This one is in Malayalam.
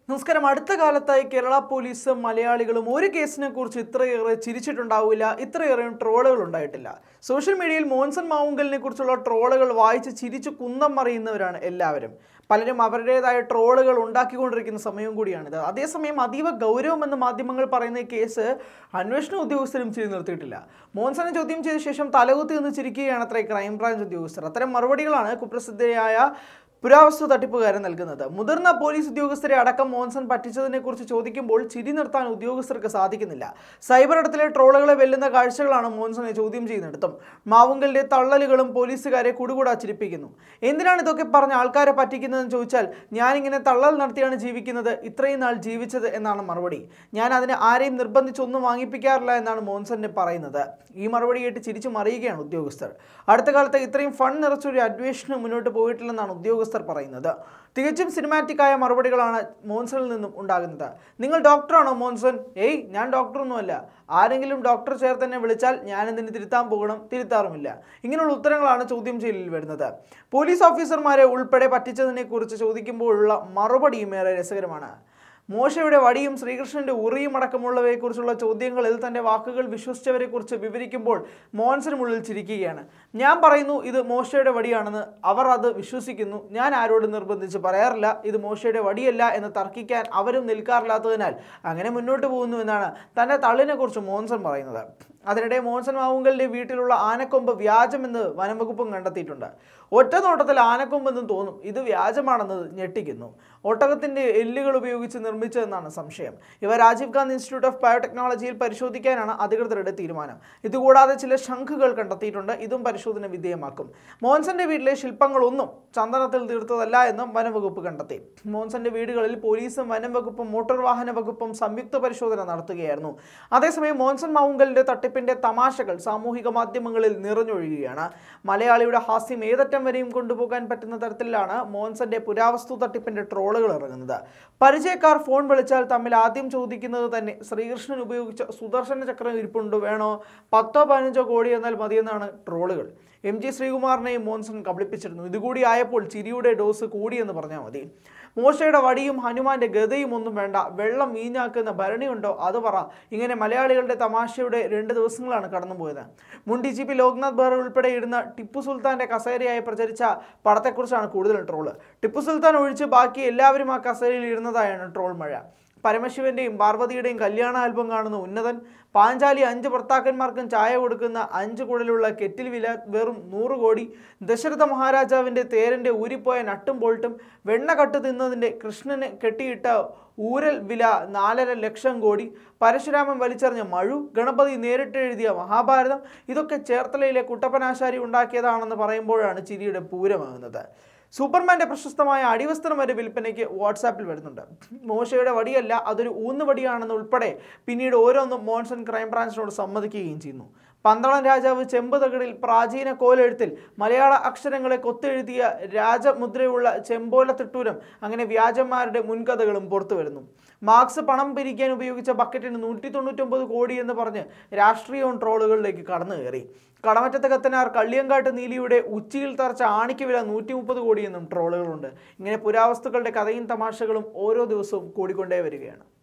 നമസ്കാരം അടുത്ത കാലത്തായി കേരള പോലീസും മലയാളികളും ഒരു കേസിനെ കുറിച്ച് ഇത്രയേറെ ചിരിച്ചിട്ടുണ്ടാവില്ല ഇത്രയേറെ ട്രോളുകൾ ഉണ്ടായിട്ടില്ല സോഷ്യൽ മീഡിയയിൽ മോൻസൺ മാവുങ്കലിനെ കുറിച്ചുള്ള ട്രോളുകൾ വായിച്ച് ചിരിച്ചു കുന്തം മറിയുന്നവരാണ് എല്ലാവരും പലരും അവരുടേതായ ട്രോളുകൾ ഉണ്ടാക്കിക്കൊണ്ടിരിക്കുന്ന സമയം കൂടിയാണിത് അതേസമയം അതീവ ഗൗരവമെന്ന് മാധ്യമങ്ങൾ പറയുന്ന ഈ കേസ് അന്വേഷണ ഉദ്യോഗസ്ഥരും ചിരി നിർത്തിയിട്ടില്ല മോൻസനെ ചോദ്യം ചെയ്ത ശേഷം തലകുത്തി നിന്ന് ചിരിക്കുകയാണ് അത്ര ക്രൈംബ്രാഞ്ച് ഉദ്യോഗസ്ഥർ അത്തരം മറുപടികളാണ് കുപ്രസിദ്ധയായ പുരാവസ്തു തട്ടിപ്പുകാരൻ നൽകുന്നത് മുതിർന്ന പോലീസ് ഉദ്യോഗസ്ഥരെ അടക്കം മോൻസൺ പറ്റിച്ചതിനെ കുറിച്ച് ചോദിക്കുമ്പോൾ ചിരി നിർത്താൻ ഉദ്യോഗസ്ഥർക്ക് സാധിക്കുന്നില്ല സൈബർ ഇടത്തിലെ ട്രോളുകളെ വെല്ലുന്ന കാഴ്ചകളാണ് മോൻസനെ ചോദ്യം ചെയ്യുന്നിടത്തും മാവുങ്കലിന്റെ തള്ളലുകളും പോലീസുകാരെ കുടുകൂടാ ചിരിപ്പിക്കുന്നു എന്തിനാണ് ഇതൊക്കെ പറഞ്ഞ ആൾക്കാരെ പറ്റിക്കുന്നതെന്ന് ചോദിച്ചാൽ ഞാനിങ്ങനെ തള്ളൽ നടത്തിയാണ് ജീവിക്കുന്നത് ഇത്രയും നാൾ ജീവിച്ചത് എന്നാണ് മറുപടി ഞാൻ അതിന് ആരെയും നിർബന്ധിച്ചൊന്നും വാങ്ങിപ്പിക്കാറില്ല എന്നാണ് മോൻസന്റെ പറയുന്നത് ഈ മറുപടി കേട്ട് ചിരിച്ചു മറിയുകയാണ് ഉദ്യോഗസ്ഥർ അടുത്ത കാലത്ത് ഇത്രയും ഫണ്ട് നിറച്ചൊരു അന്വേഷണം മുന്നോട്ട് പോയിട്ടില്ലെന്നാണ് ഉദ്യോഗസ്ഥർ പറയുന്നത് തികച്ചും സിനിമാറ്റിക് ആയ മറുപടികളാണ് മോൻസണിൽ നിന്നും ഉണ്ടാകുന്നത് നിങ്ങൾ ഡോക്ടറാണോ മോൻസൺ ഏയ് ഞാൻ ഡോക്ടറൊന്നുമല്ല ആരെങ്കിലും ഡോക്ടർ ചേർത്ത് തന്നെ വിളിച്ചാൽ ഞാൻ എന്തിന് തിരുത്താൻ പോകണം തിരുത്താറുമില്ല ഇങ്ങനെയുള്ള ഉത്തരങ്ങളാണ് ചോദ്യം ചെയ്യലിൽ വരുന്നത് പോലീസ് ഓഫീസർമാരെ ഉൾപ്പെടെ പറ്റിച്ചതിനെ കുറിച്ച് ചോദിക്കുമ്പോഴുള്ള മറുപടിയും ഏറെ രസകരമാണ് മോശയുടെ വടിയും ശ്രീകൃഷ്ണന്റെ ഉറിയും അടക്കമുള്ളവയെക്കുറിച്ചുള്ള ചോദ്യങ്ങളിൽ തന്റെ വാക്കുകൾ വിശ്വസിച്ചവരെക്കുറിച്ച് വിവരിക്കുമ്പോൾ മോൻസനുള്ളിൽ ചിരിക്കുകയാണ് ഞാൻ പറയുന്നു ഇത് മോശയുടെ വടിയാണെന്ന് അവർ അത് വിശ്വസിക്കുന്നു ഞാൻ ആരോടും നിർബന്ധിച്ച് പറയാറില്ല ഇത് മോശയുടെ വടിയല്ല എന്ന് തർക്കിക്കാൻ അവരും നിൽക്കാറില്ലാത്തതിനാൽ അങ്ങനെ മുന്നോട്ട് പോകുന്നു എന്നാണ് തന്റെ തള്ളിനെ കുറിച്ച് മോൻസൺ പറയുന്നത് അതിനിടെ മോൻസൺ മാവുങ്കലിന്റെ വീട്ടിലുള്ള ആനക്കൊമ്പ് വ്യാജമെന്ന് വനംവകുപ്പും കണ്ടെത്തിയിട്ടുണ്ട് ഒറ്റ നോട്ടത്തിൽ ആനക്കൊമ്പെന്നും തോന്നും ഇത് വ്യാജമാണെന്ന് ഞെട്ടിക്കുന്നു ഒട്ടകത്തിന്റെ എല്ലുകൾ ഉപയോഗിച്ച് നിർമ്മിച്ചതെന്നാണ് സംശയം ഇവ രാജീവ് ഗാന്ധി ഇൻസ്റ്റിറ്റ്യൂട്ട് ഓഫ് ബയോടെക്നോളജിയിൽ പരിശോധിക്കാനാണ് അധികൃതരുടെ തീരുമാനം ഇതുകൂടാതെ ചില ശംഖുകൾ കണ്ടെത്തിയിട്ടുണ്ട് ഇതും പരിശോധന വിധേയമാക്കും മോൻസന്റെ വീട്ടിലെ ശില്പങ്ങളൊന്നും ചന്ദനത്തിൽ തീർത്തതല്ല എന്നും വനംവകുപ്പ് കണ്ടെത്തി മോൻസന്റെ വീടുകളിൽ പോലീസും വനംവകുപ്പും മോട്ടോർ വാഹന വകുപ്പും സംയുക്ത പരിശോധന നടത്തുകയായിരുന്നു അതേസമയം മോൻസൺ മാവുങ്കലിന്റെ തട്ടിപ്പിന്റെ തമാശകൾ സാമൂഹിക മാധ്യമങ്ങളിൽ നിറഞ്ഞൊഴുകുകയാണ് മലയാളിയുടെ ഹാസ്യം ഏതറ്റം വരെയും കൊണ്ടുപോകാൻ പറ്റുന്ന തരത്തിലാണ് മോൻസന്റെ പുരാവസ്തു തട്ടിപ്പിന്റെ ട്രോളുകൾ ഇറങ്ങുന്നത് പരിചയക്കാർ ഫോൺ വിളിച്ചാൽ തമ്മിൽ ആദ്യം ചോദിക്കുന്നത് തന്നെ ശ്രീകൃഷ്ണൻ ഉപയോഗിച്ച സുദർശന ചക്രം ഇരിപ്പുണ്ട് വേണോ പത്തോ പതിനഞ്ചോ കോടി എന്നാൽ മതിയെന്നാണ് ട്രോളുകൾ എം ജി ശ്രീകുമാറിനെയും മോൻസൺ കബളിപ്പിച്ചിരുന്നു ഇതുകൂടി ആയപ്പോൾ ചിരിയുടെ ഡോസ് കൂടിയെന്ന് പറഞ്ഞാൽ മതി മോശയുടെ വടിയും ഹനുമാന്റെ ഗതയും ഒന്നും വേണ്ട വെള്ളം വീഞ്ഞാക്കുന്ന ഭരണിയുണ്ടോ അത് പറ ഇങ്ങനെ മലയാളികളുടെ തമാശയുടെ രണ്ട് ദിവസങ്ങളാണ് കടന്നുപോയത് മുൻ D G P Loknath Behera ഉൾപ്പെടെ ഇരുന്ന ടിപ്പു സുൽത്താന്റെ കസേരയായി പ്രചരിച്ച പടത്തെക്കുറിച്ചാണ് കൂടുതൽ ട്രോള് ടിപ്പു സുൽത്താൻ ഒഴിച്ച് ബാക്കി എല്ലാവരും ആ കസേരയിൽ ഇരുന്നതായാണ് ട്രോൾ മഴ പരമശിവന്റെയും പാർവതിയുടെയും കല്യാണ ആൽബം കാണുന്ന ഉന്നതൻ പാഞ്ചാലി അഞ്ച് ഭർത്താക്കന്മാർക്കും ചായ കൊടുക്കുന്ന അഞ്ച് കുഴലുള്ള കെറ്റിൽ വില വെറും നൂറ് കോടി ദശരഥ മഹാരാജാവിൻ്റെ തേരൻ്റെ ഊരിപ്പോയ നട്ടും ബോൾട്ടും വെണ്ണ കട്ട് തിന്നതിൻ്റെ കൃഷ്ണന് കെട്ടിയിട്ട ഊരൽ വില നാലര ലക്ഷം കോടി പരശുരാമൻ വലിച്ചെറിഞ്ഞ മഴു ഗണപതി നേരിട്ട് എഴുതിയ മഹാഭാരതം ഇതൊക്കെ ചേർത്തലയിലെ കുട്ടപ്പനാശാരി ഉണ്ടാക്കിയതാണെന്ന് പറയുമ്പോഴാണ് ചിരിയുടെ പൂരമാകുന്നത് സൂപ്പർമാന്റെ പ്രശസ്തമായ അടിവസ്ത്രം വരെ വിൽപ്പനയ്ക്ക് വാട്സാപ്പിൽ വരുന്നുണ്ട് മോശയുടെ വടിയല്ല അതൊരു ഊന്നുവടിയാണെന്ന് ഉൾപ്പെടെ പിന്നീട് ഓരോന്നും മോൺസൺ ക്രൈംബ്രാഞ്ചിനോട് സമ്മതിക്കുകയും ചെയ്യുന്നു പന്തളം രാജാവ് ചെമ്പ് തകിടിൽ പ്രാചീന കോലെഴുത്തിൽ മലയാള അക്ഷരങ്ങളെ കൊത്തെഴുതിയ രാജമുദ്രയുള്ള ചെമ്പോല തിട്ടൂരം അങ്ങനെ വ്യാജന്മാരുടെ മുൻകഥകളും പുറത്തു വരുന്നു മാർക്സ് പണം പിരിക്കാൻ ഉപയോഗിച്ച ബക്കറ്റിന് നൂറ്റി തൊണ്ണൂറ്റൊമ്പത് കോടി എന്ന് പറഞ്ഞ് രാഷ്ട്രീയവും ട്രോളുകളിലേക്ക് കടന്നു കയറി കടമറ്റത്തെ കത്തനാർ കള്ളിയങ്കാട്ട് നീലിയുടെ ഉച്ചിയിൽ തറച്ച ആണിക്ക് വില നൂറ്റി മുപ്പത് കോടിയെന്നും ട്രോളുകളുണ്ട് ഇങ്ങനെ പുരാവസ്തുക്കളുടെ കഥയും തമാശകളും ഓരോ ദിവസവും കൂടിക്കൊണ്ടേ വരികയാണ്